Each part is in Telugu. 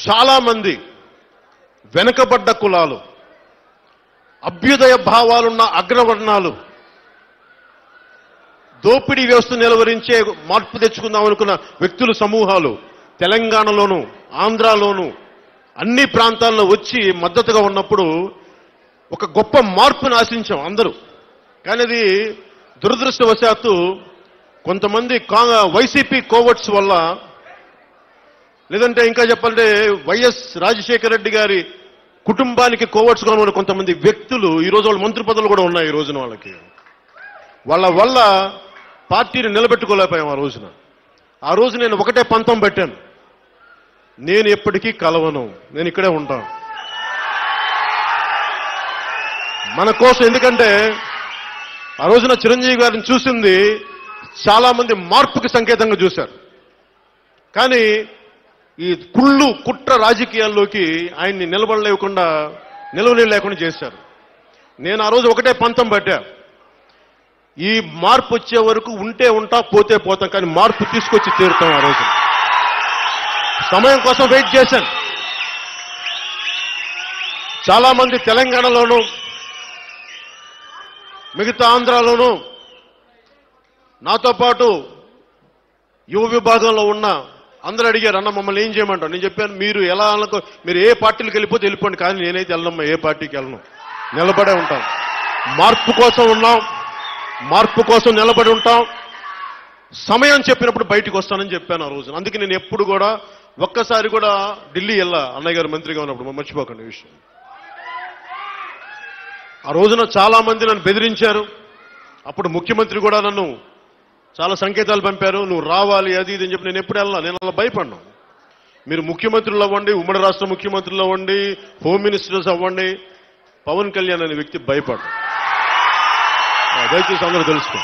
చాలా మంది వెనుకబడ్డ కులాలు అభ్యుదయ భావాలున్న అగ్రవర్ణాలు దోపిడీ వ్యవస్థ నిలవరించే మార్పు తెచ్చుకుందాం అనుకున్న వ్యక్తుల సమూహాలు తెలంగాణలోను ఆంధ్రాలోను అన్ని ప్రాంతాల్లో వచ్చి మద్దతుగా ఉన్నప్పుడు ఒక గొప్ప మార్పును ఆశించాం అందరూ కానీ అది దురదృష్టవశాత్తు కొంతమంది కా- వైసీపీ కోవట్స్ వల్ల లేదంటే ఇంకా చెప్పాలంటే వైఎస్ రాజశేఖర రెడ్డి గారి కుటుంబానికి కోవట్స్గా ఉన్న కొంతమంది వ్యక్తులు ఈ రోజు వాళ్ళ మంత్రి పదవులు కూడా ఉన్నాయి ఈ రోజున వాళ్ళకి వాళ్ళ వల్ల పార్టీని నిలబెట్టుకోలేకపోయాం ఆ రోజున ఆ రోజు నేను ఒకటే పంతం పెట్టాను నేను ఎప్పటికీ కలవను నేను ఇక్కడే ఉంటాను మన కోసం ఎందుకంటే ఆ రోజున చిరంజీవి గారిని చూసింది చాలా మంది మార్పుకి సంకేతంగా చూశారు కానీ ఈ కుళ్ళు కుట్ర రాజకీయాల్లోకి ఆయన్ని నిలబడలేకుండా నిలవని లేకుండా చేశారు నేను ఆ రోజు ఒకటే పంతం పట్టా ఈ మార్పు వచ్చే వరకు ఉంటే ఉంటా పోతే పోతాం కానీ మార్పు తీసుకొచ్చి తీరుతాం ఆ రోజు సమయం కోసం వెయిట్ చేశాను చాలా మంది తెలంగాణలోనూ మిగతా ఆంధ్రాలోనూ నాతో పాటు యువ విభాగంలో ఉన్న అందరూ అడిగారు అన్న మమ్మల్ని ఏం చేయమంటారు నేను చెప్పాను మీరు ఎలా అనుకో మీరు ఏ పార్టీలకు వెళ్ళిపోతే వెళ్ళిపోండి కానీ నేనైతే వెళ్ళనమ్మా ఏ పార్టీకి వెళ్ళను నిలబడే ఉంటాం మార్పు కోసం ఉన్నాం మార్పు కోసం నిలబడి ఉంటాం సమయం చెప్పినప్పుడు బయటికి వస్తానని చెప్పాను ఆ రోజు అందుకే నేను ఎప్పుడు కూడా ఒక్కసారి కూడా ఢిల్లీ వెళ్ళా అన్నయ్య గారు మంత్రిగా ఉన్నప్పుడు మర్చిపోకండి ఈ విషయం ఆ రోజున చాలా మంది నన్ను బెదిరించారు అప్పుడు ముఖ్యమంత్రి కూడా నన్ను చాలా సంకేతాలు పంపారు నువ్వు రావాలి అది ఇది అని చెప్పి నేను ఎప్పుడు వెళ్ళా నేను అలా భయపడ్డా మీరు ముఖ్యమంత్రులు అవ్వండి ఉమ్మడి రాష్ట్ర ముఖ్యమంత్రులు అవ్వండి హోమ్ మినిస్టర్స్ అవ్వండి పవన్ కళ్యాణ్ అనే వ్యక్తి భయపడ్డా ఆ, దయచేసి అందరూ తెలుసుకో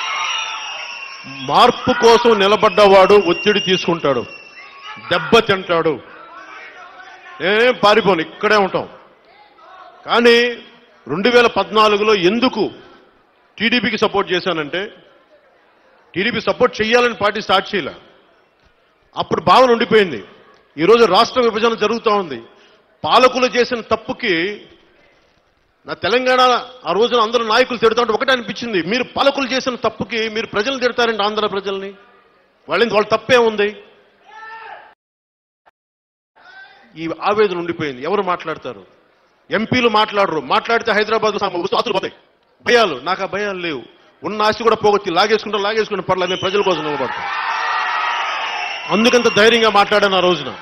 మార్పు కోసం నిలబడ్డవాడు ఒత్తిడి తీసుకుంటాడు దెబ్బ తింటాడు నేనేం పారిపోను ఇక్కడే ఉంటాం కానీ రెండు వేల పద్నాలుగులో ఎందుకు టీడీపీకి సపోర్ట్ చేశానంటే టీడీపీ సపోర్ట్ చేయాలని పార్టీ స్టార్ట్ చేయలే అప్పుడు భావన ఉండిపోయింది ఈరోజు రాష్ట్ర విభజన జరుగుతూ ఉంది పాలకులు చేసిన తప్పుకి నా తెలంగాణ ఆ రోజున అందరూ నాయకులు తిడతా ఉంటే ఒకటే అనిపించింది మీరు పాలకులు చేసిన తప్పుకి మీరు ప్రజలు తిడతారండి ఆంధ్ర ప్రజల్ని వాళ్ళని వాళ్ళ తప్పే ఉంది ఈ ఆవేదన ఉండిపోయింది ఎవరు మాట్లాడతారు ఎంపీలు మాట్లాడరు మాట్లాడితే హైదరాబాద్ లో ఆస్తులు పోతాయి భయాలు నాకు ఆ భయాలు లేవు ఉన్న ఆస్తి కూడా పోగొట్టి లాగేసుకుంటా లాగేసుకుంటే పర్లేదు నేను ప్రజల కోసం నిలబడతాను అందుకంత ధైర్యంగా మాట్లాడాను ఆ రోజున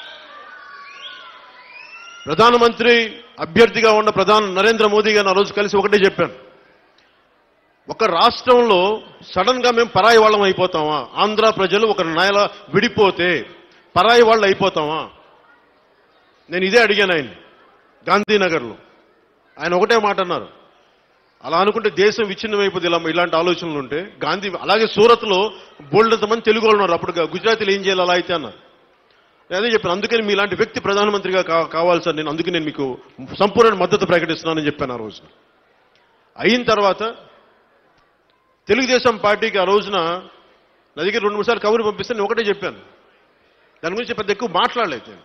ప్రధానమంత్రి అభ్యర్థిగా ఉన్న ప్రధాని నరేంద్ర మోదీ గారిని ఆ రోజు కలిసి ఒకటే చెప్పాను ఒక రాష్ట్రంలో సడన్ గా మేము పరాయి వాళ్ళం అయిపోతామా ఆంధ్ర ప్రజలు ఒక నేల విడిపోతే పరాయి వాళ్ళు అయిపోతామా నేను ఇదే అడిగాను ఆయన గాంధీనగర్లో ఆయన ఒకటే మాట అన్నారు అలా అనుకుంటే దేశం విచ్ఛిన్నమైపోతుంది ఇలా ఇలాంటి ఆలోచనలు ఉంటే గాంధీ అలాగే సూరత్లో బోల్డంత మంది తెలుగు వాళ్ళు ఉన్నారు అప్పుడు గుజరాతీలు ఏం చేయాలి అలా అయితే అన్నారు నేను అదే చెప్పాను అందుకని మీలాంటి వ్యక్తి ప్రధానమంత్రిగా కా- కావాలి సార్ నేను అందుకే నేను మీకు సంపూర్ణ మద్దతు ప్రకటిస్తున్నానని చెప్పాను ఆ రోజున అయిన తర్వాత తెలుగుదేశం పార్టీకి ఆ రోజున నా దగ్గర రెండు మూడు సార్లు కబురు పంపిస్తే నేను ఒకటే చెప్పాను దాని గురించి పెద్ద ఎక్కువ మాట్లాడలేదు నేను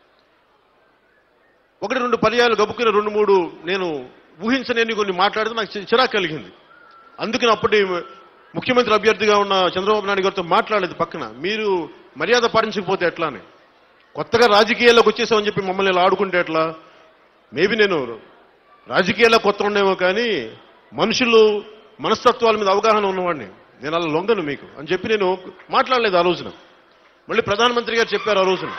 ఒకటి రెండు పర్యాలు గబుక్కుని రెండు మూడు నేను ఊహించలేని కొన్ని మాట్లాడితే నాకు చి- చిరాకు కలిగింది అందుకని అప్పటి ముఖ్యమంత్రి అభ్యర్థిగా ఉన్న చంద్రబాబు నాయుడు గారితో మాట్లాడలేదు పక్కన మీరు మర్యాద పాటించకపోతే ఎట్లా అని కొత్తగా రాజకీయాల్లోకి వచ్చేసామని చెప్పి మమ్మల్ని ఇలా ఆడుకుంటే ఎట్లా మేబీ నేను రాజకీయాల్లో కొత్త ఉండేమో కానీ మనుషులు మనస్తత్వాల మీద అవగాహన ఉన్నవాడిని నేను అలా లొంగను మీకు అని చెప్పి నేను మాట్లాడలేదు ఆ రోజున మళ్ళీ ప్రధానమంత్రి గారు చెప్పారు ఆ రోజున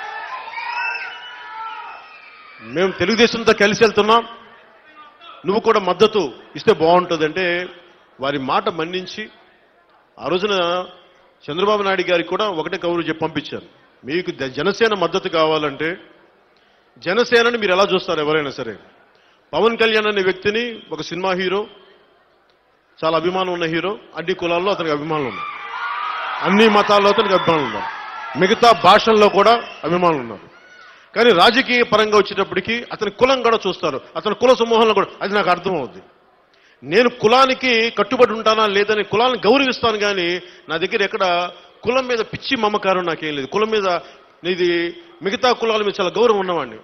మేము తెలుగుదేశంతో కలిసి వెళ్తున్నాం నువ్వు కూడా మద్దతు ఇస్తే బాగుంటుంది అంటే వారి మాట మన్నించి ఆ రోజున చంద్రబాబు నాయుడు గారికి కూడా ఒకటే కౌరు చెప్పి పంపించారు మీకు ద- జనసేన మద్దతు కావాలంటే జనసేనని మీరు ఎలా చూస్తారు ఎవరైనా సరే పవన్ కళ్యాణ్ అనే వ్యక్తిని ఒక సినిమా హీరో చాలా అభిమానం ఉన్న హీరో అన్ని కులాల్లో అతనికి అభిమానులు ఉన్నారు అన్ని మతాల్లో అతనికి అభిమానులు ఉన్నారు మిగతా భాషల్లో కూడా అభిమానులు ఉన్నారు కానీ రాజకీయ పరంగా వచ్చేటప్పటికి అతని కులం కూడా చూస్తారు అతని కుల సమూహంలో కూడా అది నాకు అర్థమవుద్ది నేను కులానికి కట్టుబడి ఉంటానా లేదని కులాన్ని గౌరవిస్తాను కానీ నా దగ్గర ఎక్కడ కులం మీద పిచ్చి మమకారం నాకేం లేదు కులం మీద నీది మిగతా కులాల మీద చాలా గౌరవం ఉన్నవాడిని